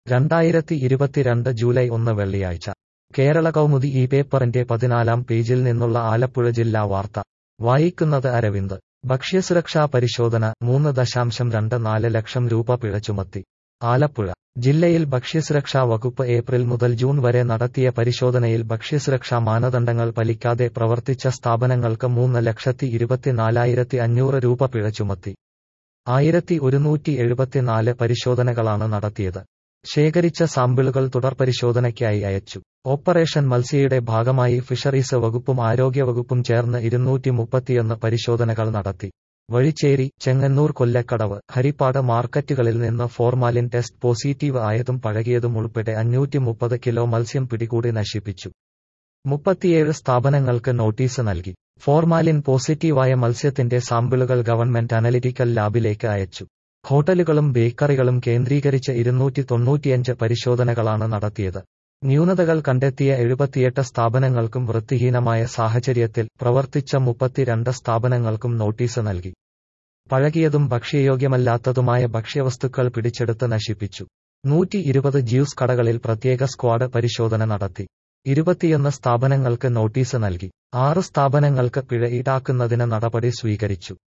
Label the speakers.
Speaker 1: രണ്ടായിരത്തി ഇരുപത്തിരണ്ട് ജൂലൈ ഒന്ന് വെള്ളിയാഴ്ച കേരള കൗമുദി ഈ പേപ്പറിന്റെ പതിനാലാം പേജിൽ നിന്നുള്ള ആലപ്പുഴ ജില്ലാ വാർത്ത വായിക്കുന്നത് അരവിന്ദ് ഭക്ഷ്യസുരക്ഷാ പരിശോധന മൂന്ന് ദശാംശം രണ്ട് നാല് ലക്ഷം രൂപ പിഴ ചുമത്തി ആലപ്പുഴ ജില്ലയിൽ ഭക്ഷ്യസുരക്ഷാ വകുപ്പ് ഏപ്രിൽ മുതൽ ജൂൺ വരെ നടത്തിയ പരിശോധനയിൽ ഭക്ഷ്യസുരക്ഷാ മാനദണ്ഡങ്ങൾ പാലിക്കാതെ പ്രവർത്തിച്ച സ്ഥാപനങ്ങൾക്ക് മൂന്ന് ലക്ഷത്തി ഇരുപത്തിനാലായിരത്തി അഞ്ഞൂറ് രൂപ പിഴ ചുമത്തി ആയിരത്തി ഒരുന്നൂറ്റി എഴുപത്തിനാല് പരിശോധനകളാണ് നടത്തിയത് ശേഖരിച്ച സാമ്പിളുകൾ തുടർപരിശോധനയ്ക്കായി അയച്ചു ഓപ്പറേഷൻ മത്സ്യയുടെ ഭാഗമായി ഫിഷറീസ് വകുപ്പും ആരോഗ്യവകുപ്പും ചേർന്ന് ഇരുന്നൂറ്റി മുപ്പത്തിയൊന്ന് പരിശോധനകൾ നടത്തി വഴിച്ചേരി ചെങ്ങന്നൂർ കൊല്ലക്കടവ് ഹരിപ്പാട് മാർക്കറ്റുകളിൽ നിന്ന് ഫോർമാലിൻ ടെസ്റ്റ് പോസിറ്റീവ് ആയതും പഴകിയതും ഉൾപ്പെടെ അഞ്ഞൂറ്റി മുപ്പത് കിലോ മത്സ്യം പിടികൂടി നശിപ്പിച്ചു മുപ്പത്തിയേഴ് സ്ഥാപനങ്ങൾക്ക് നോട്ടീസ് നൽകി ഫോർമാലിൻ പോസിറ്റീവായ മത്സ്യത്തിന്റെ സാമ്പിളുകൾ ഗവൺമെന്റ് അനലിറ്റിക്കൽ ലാബിലേക്ക് അയച്ചു ഹോട്ടലുകളും ബേക്കറികളും കേന്ദ്രീകരിച്ച് ഇരുന്നൂറ്റി തൊണ്ണൂറ്റിയഞ്ച് പരിശോധനകളാണ് നടത്തിയത് ന്യൂനതകൾ കണ്ടെത്തിയ എഴുപത്തിയെട്ട് സ്ഥാപനങ്ങൾക്കും വൃത്തിഹീനമായ സാഹചര്യത്തിൽ പ്രവർത്തിച്ച മുപ്പത്തിരണ്ട് സ്ഥാപനങ്ങൾക്കും നോട്ടീസ് നൽകി പഴകിയതും ഭക്ഷ്യയോഗ്യമല്ലാത്തതുമായ ഭക്ഷ്യവസ്തുക്കൾ പിടിച്ചെടുത്ത് നശിപ്പിച്ചു നൂറ്റി ഇരുപത് ജ്യൂസ് കടകളിൽ പ്രത്യേക സ്ക്വാഡ് പരിശോധന നടത്തി ഇരുപത്തിയൊന്ന് സ്ഥാപനങ്ങൾക്ക് നോട്ടീസ് നൽകി ആറ് സ്ഥാപനങ്ങൾക്ക് പിഴ ഈടാക്കുന്നതിന് നടപടി സ്വീകരിച്ചു